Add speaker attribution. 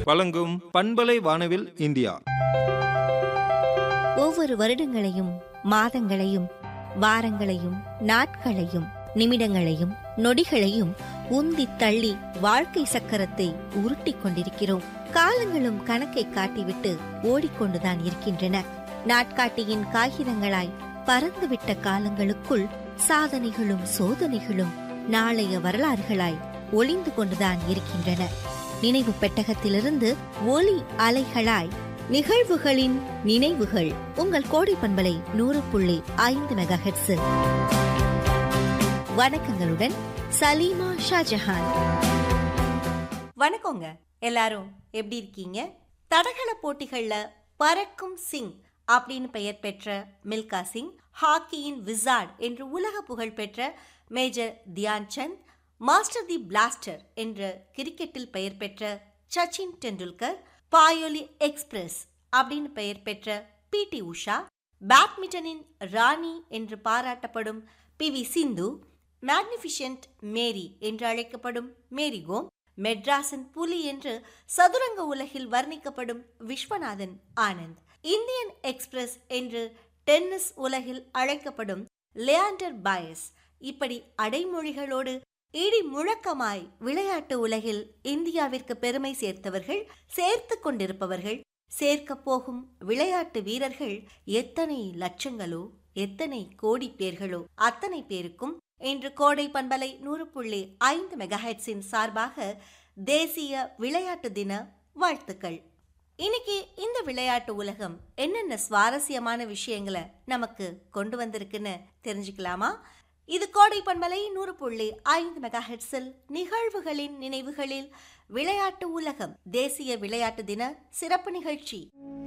Speaker 1: வழங்கும் பண்பலை வானவில் இந்தியா
Speaker 2: ஒவ்வொரு வருடங்களையும் மாதங்களையும் வாரங்களையும் நாட்களையும் நிமிடங்களையும் நொடிகளையும் உந்தி தள்ளி வாழ்க்கை சக்கரத்தை உருட்டிக் கொண்டிருக்கிறோம் காலங்களும் கணக்கை காட்டிவிட்டு ஓடிக்கொண்டுதான் இருக்கின்றன நாட்காட்டியின் காகிதங்களாய் பறந்துவிட்ட காலங்களுக்குள் சாதனைகளும் சோதனைகளும் நாளைய வரலாறுகளாய் ஒளிந்து கொண்டுதான் இருக்கின்றன நினைவு பெட்டகத்திலிருந்து ஒலி அலைகளாய் நிகழ்வுகளின் நினைவுகள் உங்கள் கோடை பண்பலை நூறு புள்ளி ஐந்து மெகா ஹெட்ஸில் வணக்கங்களுடன் சலீமா ஷாஜஹான்
Speaker 3: வணக்கங்க எல்லாரும் எப்படி இருக்கீங்க தடகள போட்டிகள்ல பறக்கும் சிங் அப்படின்னு பெயர் பெற்ற மில்கா சிங் ஹாக்கியின் விசார்ட் என்று உலக புகழ் பெற்ற major Dhyan Chand master the blaster என்ற கிரிக்கெட்டில் பெயர் பெற்ற சச்சின் டெண்டுல்கர் பாயோலி எக்ஸ்பிரஸ் அப்படின்னு பெயர் பெற்ற பி டி உஷா பேட்மிண்டனின் ராணி என்று பாராட்டப்படும் P V Sindhu magnificent Mary என்று அழைக்கப்படும் மேரி கோம் மெட்ராஸின் புலி என்று சதுரங்க உலகில் வர்ணிக்கப்படும் விஸ்வநாதன் ஆனந்த் இந்தியன் எக்ஸ்பிரஸ் என்று டென்னிஸ் உலகில் அழைக்கப்படும் லியாண்டர் பயஸ் இப்படி அடைமொழிகளோடு இடி முழக்கமாய் விளையாட்டு உலகில் இந்தியாவிற்கு பெருமை சேர்த்தவர்கள் சேர்த்து கொண்டிருப்பவர்கள் சேர்க்கப் போகும் விளையாட்டு வீரர்கள் எத்தனை லட்சங்களோ எத்தனை கோடி பேர்களோ அத்தனை பேருக்கும் இன்று கோடை பண்பலை நூறு புள்ளி ஐந்து மெகாஹெட்ஸின் சார்பாக தேசிய விளையாட்டு தின வாழ்த்துக்கள் இன்னைக்கு இந்த விளையாட்டு உலகம் என்னென்ன சுவாரஸ்யமான விஷயங்களை நமக்கு கொண்டு வந்திருக்குன்னு தெரிஞ்சுக்கலாமா இது கோடை பண்பலை நூறு புள்ளி ஐந்து மெகாஹெட்ஸில் நிகழ்வுகளின் நினைவுகளில் விளையாட்டு உலகம் தேசிய விளையாட்டு தின சிறப்பு நிகழ்ச்சி